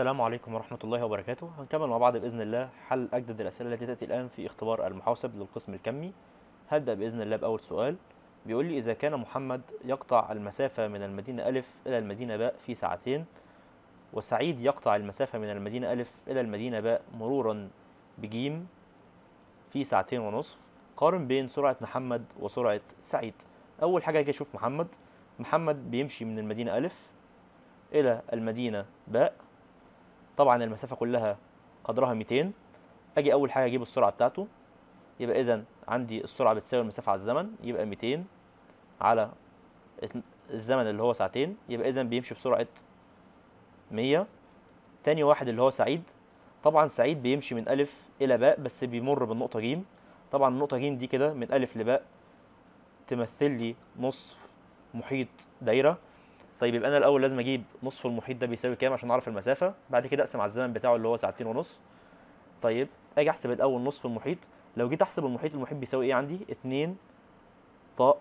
السلام عليكم ورحمة الله وبركاته هنكمل مع بعض بإذن الله حل أجدد الأسئلة التي تأتي الآن في اختبار المحاسب للقسم الكمي هبدأ بإذن الله بأول سؤال بيقول لي إذا كان محمد يقطع المسافة من المدينة ألف إلى المدينة باء في ساعتين وسعيد يقطع المسافة من المدينة ألف إلى المدينة باء مرورا بجيم في ساعتين ونصف قارن بين سرعة محمد وسرعة سعيد أول حاجة أجي أشوف محمد محمد بيمشي من المدينة ألف إلى المدينة باء طبعا المسافة كلها قدرها 200 أجي أول حاجة أجيب السرعة بتاعته يبقى إذا عندي السرعة بتساوي المسافة على الزمن يبقى 200 على الزمن اللي هو ساعتين يبقى إذا بيمشي بسرعة 100 تاني واحد اللي هو سعيد طبعا سعيد بيمشي من ألف إلى باء بس بيمر بالنقطة جيم طبعا النقطة جيم دي كده من ألف لباء تمثل لي نصف محيط دايرة طيب يبقى انا الاول لازم اجيب نصف المحيط ده بيساوي كام عشان اعرف المسافه بعد كده اقسم على الزمن بتاعه اللي هو ساعتين ونص طيب اجي احسب الاول نصف المحيط لو جيت احسب المحيط المحيط بيساوي ايه عندي 2 طاء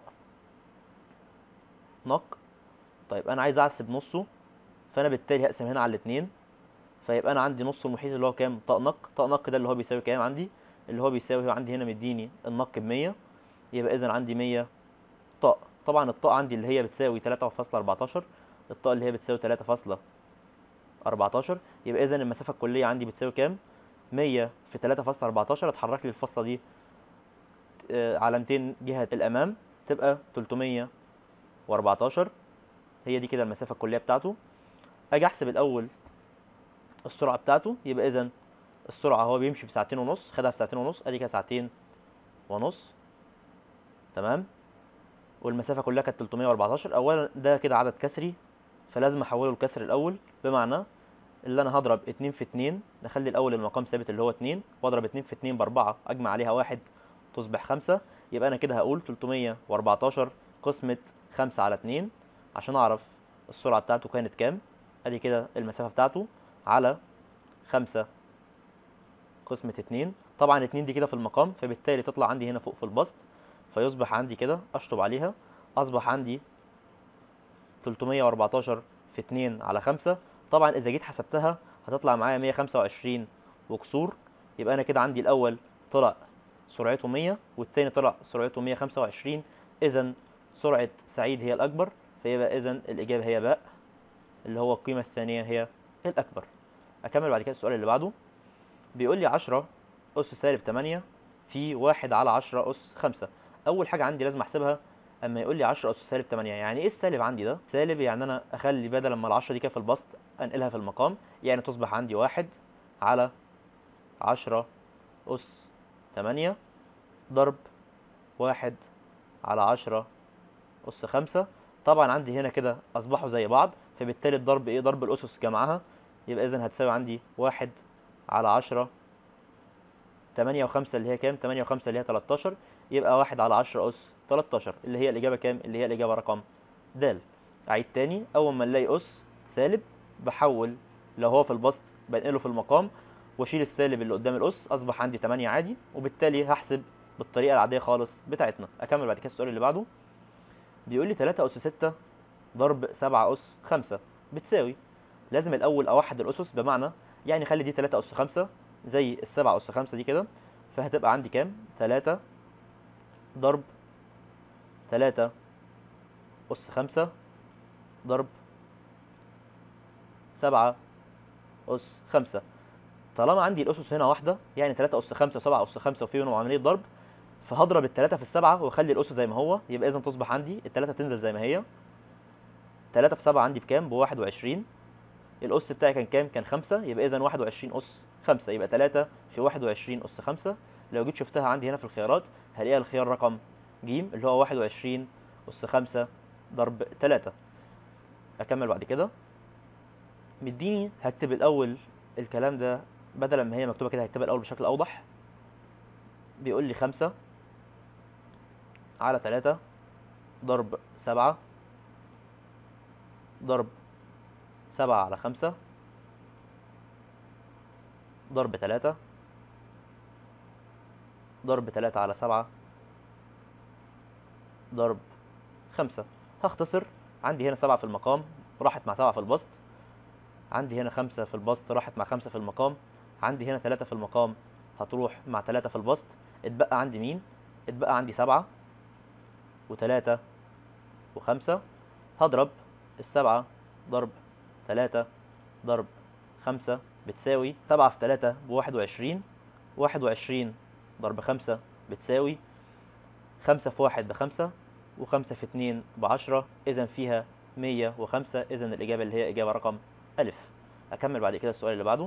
نق طيب انا عايز احسب نصه فانا بالتالي هقسم هنا على الاثنين فيبقى انا عندي نص المحيط اللي هو كام طاء نق طاء نق ده اللي هو بيساوي كام عندي اللي هو بيساوي هو عندي هنا مديني النق ب 100 يبقى اذا عندي 100 طاء طبعا الطاء عندي اللي هي بتساوي 3.14 الطاقة اللي هي بتساوي 3.14 يبقى إذا المسافة الكلية عندي بتساوي كام؟ 100 في 3.14 اتحرك لي الفاصلة دي علامتين جهة الأمام تبقى 314 هي دي كده المسافة الكلية بتاعته أجي أحسب الأول السرعة بتاعته يبقى إذا السرعة هو بيمشي في ساعتين ونص خدها في ساعتين ونص أدي كده ساعتين ونص تمام والمسافة كلها كانت 314 أولا ده كده عدد كسري فلازم احوله لكسر الاول بمعنى اللي انا هضرب 2 في 2 نخلي الاول المقام ثابت اللي هو 2 واضرب 2 في 2 ب 4 اجمع عليها 1 تصبح 5 يبقى انا كده هقول 314 قسمة 5 على 2 عشان اعرف السرعة بتاعته كانت كام ادي كده المسافة بتاعته على 5 قسمة 2 طبعا 2 دي كده في المقام فبالتالي تطلع عندي هنا فوق في البسط فيصبح عندي كده اشطب عليها اصبح عندي 314 في 2 على 5 طبعا اذا جيت حسبتها هتطلع معايا 125 وكسور يبقى انا كده عندي الاول طلع سرعته 100 والتاني طلع سرعته 125 اذا سرعة سعيد هي الاكبر فيبقى اذا الاجابة هي باء اللي هو القيمة الثانية هي الاكبر اكمل بعد كده السؤال اللي بعده بيقول لي 10 اس سالب 8 في 1 على 10 اس 5 اول حاجة عندي لازم احسبها اما يقول لي 10 اس سالب 8 يعني ايه السالب عندي ده سالب يعني انا اخلي بدل ما ال10 دي كده في البسط انقلها في المقام يعني تصبح عندي 1 على 10 اس 8 ضرب 1 على 10 اس 5 طبعا عندي هنا كده اصبحوا زي بعض فبالتالي الضرب ايه ضرب الاسس جمعها يبقى اذا هتساوي عندي 1 على 10 8 و5 اللي هي كام 8 و5 اللي هي 13 يبقى 1 على 10 اس 13 اللي هي الإجابة كام؟ اللي هي الإجابة رقم د. أعيد تاني أول ما نلاقي أس سالب بحول لو هو في البسط بنقله في المقام واشيل السالب اللي قدام الأس أصبح عندي 8 عادي وبالتالي هحسب بالطريقة العادية خالص بتاعتنا. أكمل بعد كده السؤال اللي بعده. بيقول لي 3 أس 6 ضرب 7 أس 5 بتساوي لازم الأول أوحد الأسس بمعنى يعني خلي دي 3 أس 5 زي ال 7 أس 5 دي كده فهتبقى عندي كام؟ 3 ضرب تلاتة أس خمسة ضرب سبعة أس خمسة طالما عندي الأسس هنا واحدة يعني تلاتة أس خمسة وسبعة أس خمسة وفي بينهم عملية ضرب فهضرب التلاتة في السبعة وأخلي الأس زي ما هو يبقى إذا تصبح عندي التلاتة تنزل زي ما هي تلاتة في سبعة عندي بكام؟ بواحد وعشرين الأس بتاعي كان كام؟ كان خمسة يبقى إذا واحد وعشرين أس خمسة يبقى تلاتة في واحد وعشرين أس خمسة لو جيت شفتها عندي هنا في الخيارات هلاقيها الخيار رقم ج اللي هو واحد وعشرين أس خمسة ضرب تلاتة أكمل بعد كده مديني هكتب الأول الكلام ده بدل ما هي مكتوبة كده هكتبها الأول بشكل أوضح بيقول لي خمسة على تلاتة ضرب سبعة ضرب سبعة على خمسة ضرب تلاتة ضرب تلاتة على سبعة ضرب خمسة هختصر عندي هنا سبعة في المقام راحت مع سبعة في البسط عندي هنا خمسة في البسط راحت مع خمسة في المقام عندي هنا تلاتة في المقام هتروح مع تلاتة في البسط اتبقى عندي مين اتبقى عندي سبعة وتلاتة وخمسة هضرب السبعة ضرب تلاتة ضرب خمسة بتساوي سبعة في تلاتة بواحد وعشرين واحد وعشرين ضرب خمسة بتساوي خمسة في واحد بخمسة وخمسة في اتنين بعشرة إذا فيها مية وخمسة إذا الإجابة اللي هي إجابة رقم ألف أكمل بعد كده السؤال اللي بعده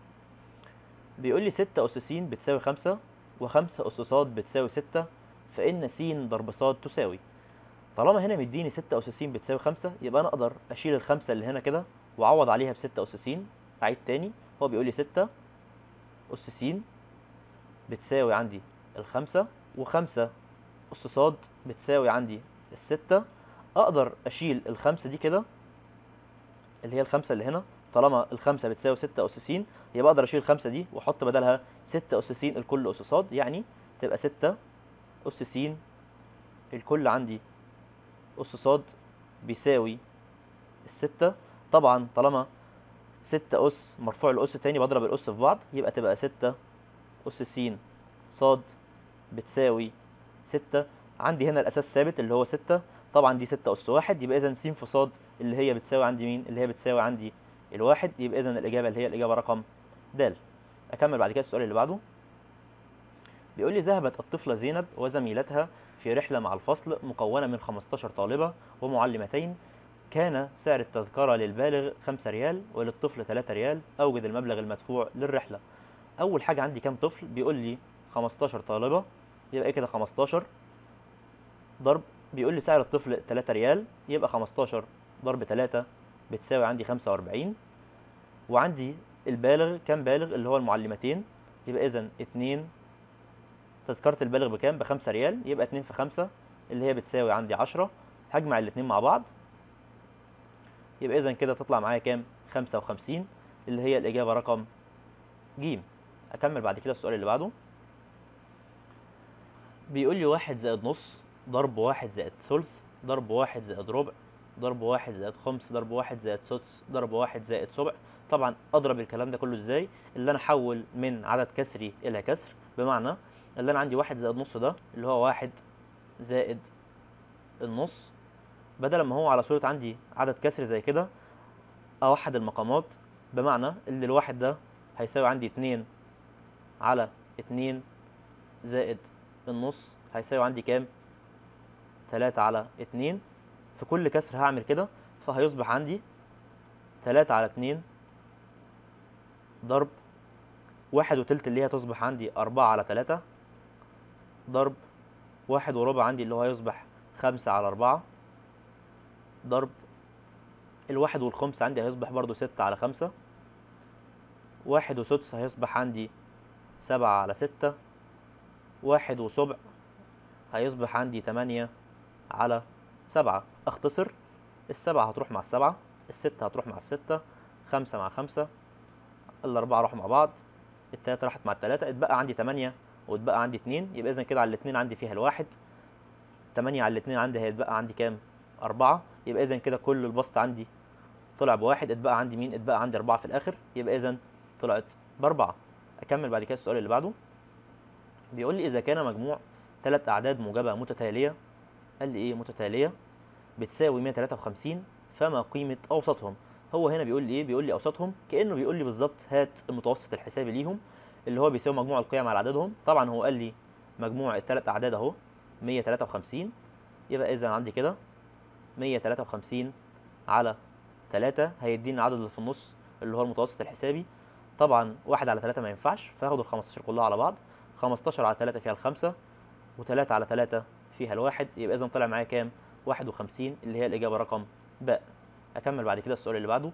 بيقول لي ستة أس س بتساوي خمسة وخمسة أس ص بتساوي ستة فإن س ضرب ص تساوي طالما هنا مديني ستة أس س بتساوي خمسة يبقى أنا أقدر أشيل الخمسة اللي هنا كده وأعوض عليها بستة أس س أعيد تاني هو بيقول لي ستة أس س بتساوي عندي الخمسة وخمسة أس ص بتساوي عندي الستة أقدر أشيل الخمسة دي كده اللي هي الخمسة اللي هنا طالما الخمسة بتساوي ستة أس س يبقى أقدر أشيل الخمسة دي وأحط بدلها ستة أس س الكل أس ص يعني تبقى ستة أس س الكل عندي أس ص بيساوي الستة طبعا طالما ستة أس مرفوع الأس تاني بضرب الأس في بعض يبقى تبقى ستة أس س ص بتساوي ستة عندي هنا الأساس ثابت اللي هو ستة طبعا دي ستة أس واحد يبقى إذا س في ص اللي هي بتساوي عندي مين؟ اللي هي بتساوي عندي الواحد يبقى إذا الإجابة اللي هي الإجابة رقم د أكمل بعد كده السؤال اللي بعده بيقول لي ذهبت الطفلة زينب وزميلتها في رحلة مع الفصل مكونة من 15 طالبة ومعلمتين كان سعر التذكرة للبالغ 5 ريال وللطفل 3 ريال أوجد المبلغ المدفوع للرحلة أول حاجة عندي كام طفل بيقول لي 15 طالبة يبقى إيه كده 15 ضرب بيقول لي سعر الطفل 3 ريال يبقى 15 ضرب 3 بتساوي عندي 45 وعندي البالغ كام بالغ اللي هو المعلمتين يبقى إذا 2 تذكرة البالغ بكام؟ بخمسة ريال يبقى اتنين في خمسة اللي هي بتساوي عندي عشرة هجمع الاتنين مع بعض يبقى إذا كده تطلع معايا كام؟ خمسة وخمسين اللي هي الإجابة رقم ج أكمل بعد كده السؤال اللي بعده بيقول لي واحد زائد نص ضرب واحد زائد ثلث ضرب واحد زائد ربع ضرب واحد زائد خمس ضرب واحد زائد سدس ضرب واحد زائد سبع طبعا أضرب الكلام ده كله إزاي؟ اللي أنا أحول من عدد كسري إلى كسر بمعنى اللي انا عندي واحد زائد نص ده اللي هو واحد زائد النص بدل ما هو على صورة عندي عدد كسر زي كده اوحد المقامات بمعنى ان الواحد ده هيساوي عندي اتنين على اتنين زائد النص هيساوي عندي كام تلاتة على اتنين في كل كسر هعمل كده فهيصبح عندي تلاتة على اتنين ضرب واحد وتلت اللي هي تصبح عندي أربعة على تلاتة ضرب واحد وربع عندي اللي هو هيصبح خمسة على أربعة ضرب الواحد والخمس عندي هيصبح برضو ستة على خمسة واحد وسدس هيصبح عندي سبعة على ستة واحد وسبع هيصبح عندي تمانية على سبعة اختصر السبعة هتروح مع السبعة الستة هتروح مع الستة خمسة مع خمسة الأربعة راحوا مع بعض التلاتة راحت مع التلاتة اتبقى عندي تمانية واتبقى عندي اتنين يبقى إذا كده على الاتنين عندي فيها الواحد تمانية على الاتنين عندي هيتبقى عندي كام؟ أربعة يبقى إذا كده كل البسط عندي طلع بواحد اتبقى عندي مين؟ اتبقى عندي أربعة في الآخر يبقى إذا طلعت بأربعة أكمل بعد كده السؤال اللي بعده بيقول لي إذا كان مجموع تلات أعداد موجبة متتالية قال لي إيه متتالية بتساوي 153 فما قيمة أوسطهم هو هنا بيقول لي ايه بيقول لي اوسطهم كانه بيقول لي بالظبط هات المتوسط الحسابي ليهم اللي هو بيساوي مجموع القيم على عددهم طبعا هو قال لي مجموع الثلاث اعداد اهو 153 يبقى اذا عندي كده 153 على 3 هيديني العدد اللي في النص اللي هو المتوسط الحسابي طبعا واحد على 3 ما ينفعش فهاخد ال 15 كلها على بعض 15 على 3 فيها الخمسة و3 على 3 فيها الواحد يبقى اذا طلع معايا كام 51 اللي هي الاجابه رقم باء اكمل بعد كده السؤال اللي بعده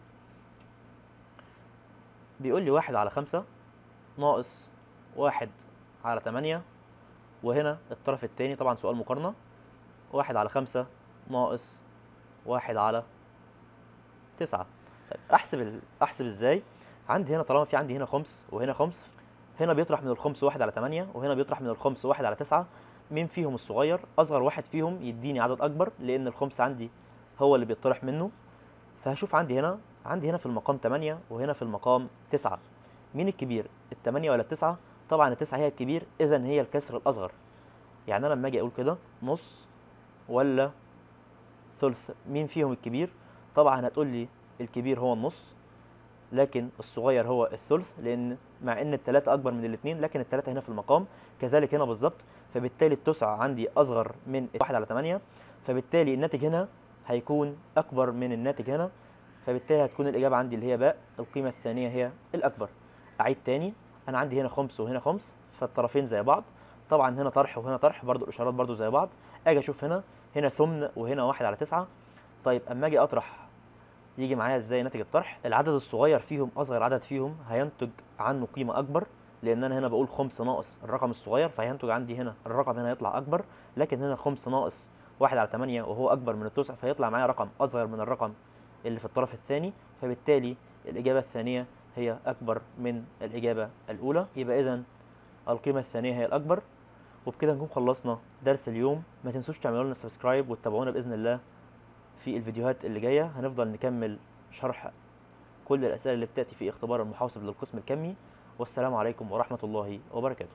بيقول لي واحد على خمسة ناقص واحد على تمانية وهنا الطرف التاني طبعا سؤال مقارنة واحد على خمسة ناقص واحد على تسعة طيب احسب ال... احسب ازاي عندي هنا طالما في عندي هنا خمس وهنا خمس هنا بيطرح من الخمس واحد على تمانية وهنا بيطرح من الخمس واحد على تسعة مين فيهم الصغير اصغر واحد فيهم يديني عدد اكبر لان الخمس عندي هو اللي بيطرح منه فهشوف عندي هنا عندي هنا في المقام 8 وهنا في المقام 9 مين الكبير التمانية ولا التسعة طبعا التسعة هي الكبير اذا هي الكسر الاصغر يعني انا لما اجي اقول كده نص ولا ثلث مين فيهم الكبير طبعا هتقول لي الكبير هو النص لكن الصغير هو الثلث لان مع ان الثلاثة اكبر من الاثنين لكن الثلاثة هنا في المقام كذلك هنا بالظبط فبالتالي التسعة عندي اصغر من واحد على 8 فبالتالي الناتج هنا هيكون اكبر من الناتج هنا فبالتالي هتكون الاجابة عندي اللي هي باء القيمة الثانية هي الاكبر اعيد تاني انا عندي هنا خمس وهنا خمس فالطرفين زي بعض طبعا هنا طرح وهنا طرح برضو الاشارات برضو زي بعض اجي اشوف هنا هنا ثمن وهنا واحد على تسعة طيب اما اجي اطرح يجي معايا ازاي ناتج الطرح العدد الصغير فيهم اصغر عدد فيهم هينتج عنه قيمة اكبر لان انا هنا بقول خمس ناقص الرقم الصغير فهينتج عندي هنا الرقم هنا يطلع اكبر لكن هنا خمس ناقص واحد على تمانية وهو اكبر من التسع فيطلع معايا رقم اصغر من الرقم اللي في الطرف الثاني فبالتالي الاجابة الثانية هي اكبر من الاجابة الاولى يبقى اذا القيمة الثانية هي الاكبر وبكده نكون خلصنا درس اليوم ما تنسوش تعملوا لنا سبسكرايب وتتابعونا باذن الله في الفيديوهات اللي جايه هنفضل نكمل شرح كل الاسئله اللي بتاتي في اختبار المحاسب للقسم الكمي والسلام عليكم ورحمه الله وبركاته